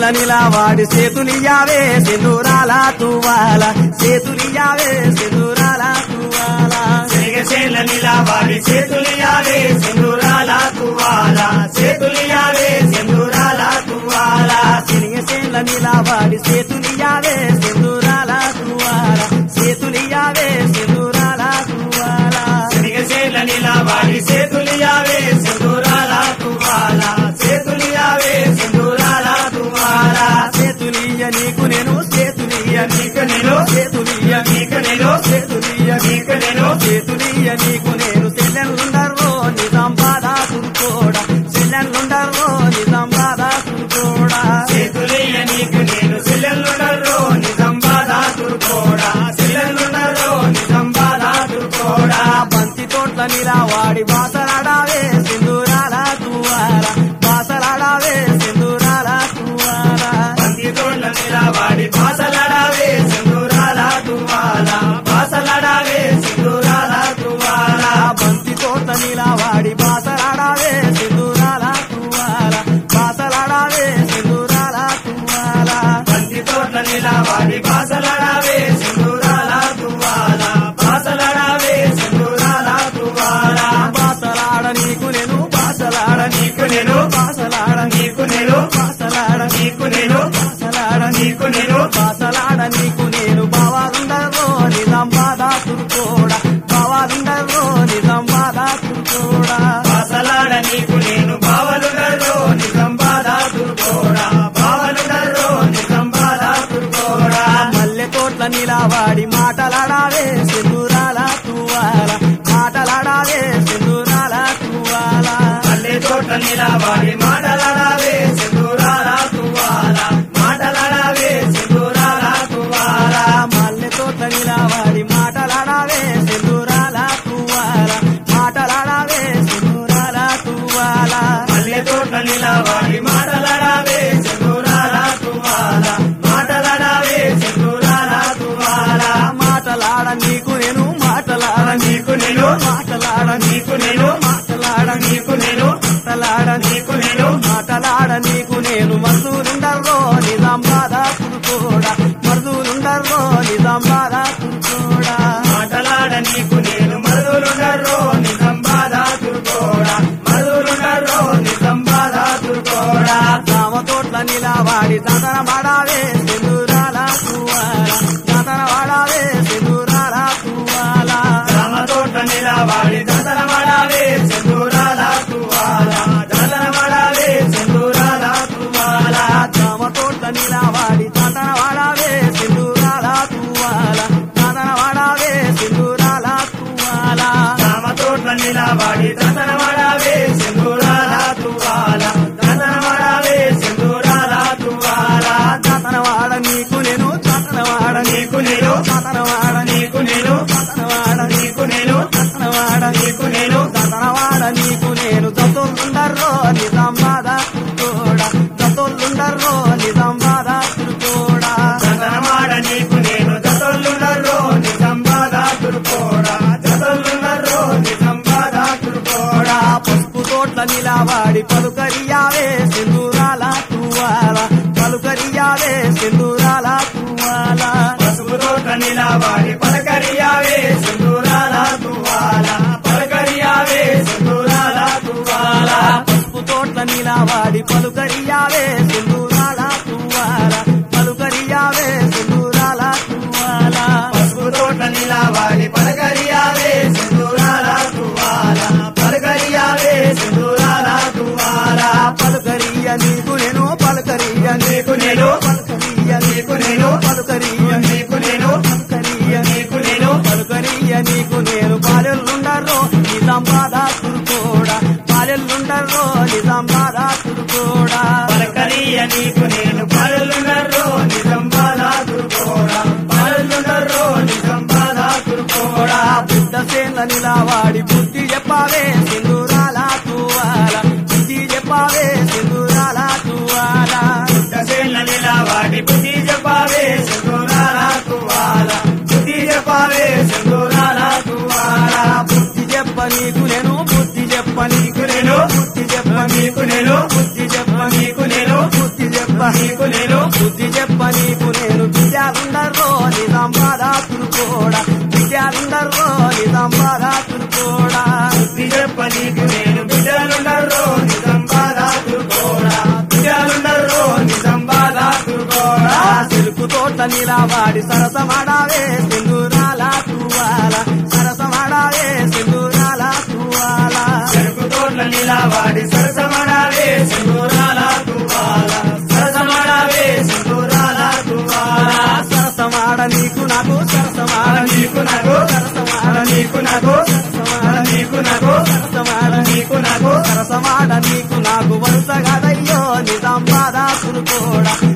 నిలవాడి చేతులియావే సింధూరాల తువాల చేతులియావే సింధూరాల తువాల శనగచేల నిలవాడి చేతులియావే సింధూరాల తువాల చేతులియావే సింధూరాల తువాల శనిగసేల నిలవాడి చేతులియావే సింధూరాల తువాల చేతులియావే సింధూరాల తువాల శనగచేల నిలవాడి చేతులియావే సింధూరాల తువాల చేతులియావే సింధూరాల తువాల చేతులియ నీకు నేను చేతులియ నీకు నేను చేతులియ నీకు నేను చేతులియ నీకు నేను చేతులియ నీకు నేను చెల్లెళ్ళుండర్రో నిజాం బాధా తురుకోడా చెల్లెళ్ళుండర్రో నిజాం బాధా తురుకోడా చేతులియ నీకు నేను సెల్లెల్లుండరో నిజం బాధ తురుకోడా సెల్లెల్లుండరో నిజం బాధ తురుకోడా బంతి తోట్ల నిలవాడి బాసలాడావే సింధూరాల తువాల బాసలాడావే సింధూరాల తువాల బంతి తోళ్ళ నిలవాడి బాసలాడావే సింధూరాల తువాల బాసలాడావే సింధూరాల తువాల బంతి తోట్ల నిలవాడి బాసలాడావే సింధూరాల తువాల బాసలాడావే సింధూరాల తువాల బంతి తోట్ల నిలవాడి బాసలాడావే సింధూరాల తువాల బాసలాడావే సింధూరాల తువాల బాసలాడ నీకు నేను బాసలాడ నీకు నేను బాసలాడ నీకు నేను బాసలాడ నీకు నేను బాసలాడ నీకు నేను బాసలాడ నీకు నేను బావాలుండరో నిజాం బాధా తురుకోడా బావాలుండరో నిజాం బాధా తురుకోడా బాసలాడ నీకు నేను బావలుడరో నిజం బాధ తురుకోడా బావలుడరో నిజం బాధ తురుకోడా మల్లె తోట్ల నిలవాడి మాటలాడావే సింధూరాల తువాల మాటలాడావే సింధూరాల తువాల పల్లె తోట నిలబడి మాటలాడావే సింధూరాల తువాల మాటలాడావే సింధూరాల తువాల మల్లె తోట్ల నిలవాడి మాటలాడావే సింధూరాల తువాల మాటలాడావే సింధూరాల తువాల పల్లె తోట నిలబడి మాటలాడావే సింధూరాల తువాల మాటలాడావే సింధూరాల తువాల మాటలాడ నీకు నేను మాటలాడ నీకు నేను మాటలాడ నీకు నేను మాటలాడ నీకు నేను మాటలాడ నీకు నేను మాటలాడ నీకు నేను మరుదులుండర్రో నిజాం బాధ తురుకోడా మరుదులుండర్రో నిజాం బాధ తురుకోడా మాటలాడ నీకు నేను మరుదులుండరో నిజం బాధ తురుకోడా మరుదులుండరో నిజం బాధ తురుకోడా రామ తోట్ల నిలవాడి తందన వాడావే సింధూరాల తువాల తందన వాడావే సింధూరాల తువాల రామ తోట నిలవాడి దసర మడావే సింధూరాల తువాల దసర మడావే సింధూరాల తువాల రామ తోట్ల నిలవాడి తందన వాడావే సింధూరాల తువాల తందన వాడావే సింధూరాల తువాల రామ తోట నిలవాడి దసర మడావే సింధూరాల తువాల దసర మడావే సింధూరాల తువాల తందనవాడ నీకు నేను తందనవాడ నీకు నేను తందనవాడ నీకు నేను తందనవాడ నీకు నేను తందనవాడ నీకు నేను తందనవాడ నీకు నేను జతోళ్ళుండర్రో నిజాం బాధ తురుకోడా జతోళ్ళుండర్రో నిజాం బాధ తురుకోడా చందనమాడ నీకు నేను జతొల్లుండరో నిజం బాధ తురుకోడా జతొల్లుండరో నిజం బాధ తురుకోడా పసుపు తోట్ల నిలవాడి పలుకరియావే సింధూరాల తువాల పలుకరియావే సింధూరాల తువాల పసుపు తోట నిలవాడి పలకరియావే సింధూరాల తువాల పలకరియావే సింధూరాల తువాల పసుపు తోట్ల నిలవాడి పలుకరియావే సింధూరాల తువాల పలుకరియావే సింధూరాల తువాల పసుపు తోట నిలవాడి పలకరియావే సింధూరాల తువాల పలకరియావే సింధూరాల తువాల పలుకరియ నీకు నేను పలుకరియ నీకు నేను పలుకరియ నీకు నేను పలుకరియ నీకు నేను పలుకరియ నీకు నేను పలుకరియ నీకు నేను పాలెల్లుండర్రో నిజాం బాధ తురుకోడా పాలెల్లుండర్రో నిజాం బాధ తురుకోడా పలకరియ నీకు నేను పలులుండరో నిజం బాధ తురుకోడా పలులుండరో నిజం బాధ తురుకోడా బుద్ధ సేన నిలవాడి బుద్ధి చెప్పావే సింధూరాల తువాల బుద్ధి చెప్పావే సింధూరాల తువాల పుట్టసేన నిలవాడి బుద్ధి చెప్పావే సింధూరాల తువాల బుద్ధి చెప్పావే సింధూరాల తువాల బుద్ధి చెప్ప నీకు నేను బుద్ధి చెప్ప నీకు నేను బుద్ధి చెప్ప నీకు నేను బుద్ధి చెప్ప నీకు నేను బుద్ధి చెప్ప నీకు నేను బుద్ధి చెప్ప నీకు నేను నీకు నేను విద్యాలుండర్రో నిజాంబాదా తురుకోడా విద్యాలుండర్రో నిజాంబాదా తురుకోడా బుద్ధి చెప్ప నీకు నేను బిడ్డలుండరు నిజం బాధాతులు కూడా బిడ్డలుండరు నిజం బాధాతులు కూడా చెరుకు తోట నిలవాడి సరసమాడావే సింధూరాల తువాల సరసమాడావే సింధూరాల తువాల చెరుకు తోట్ల నిలవాడి సరసమడావే సింధూరాల తువాల సరసమడావే సింధూరాల తువాల సరసమాడ నీకు నాకు సరసమాడ నీకు నాకు సరసమాడ నీకు నాకు నీకు నాకు సరసమాడ నీకు నాకు సరసమాడ నీకు నాకు వరుసగాదయ్యో నిజాం బాధ తురుకోడా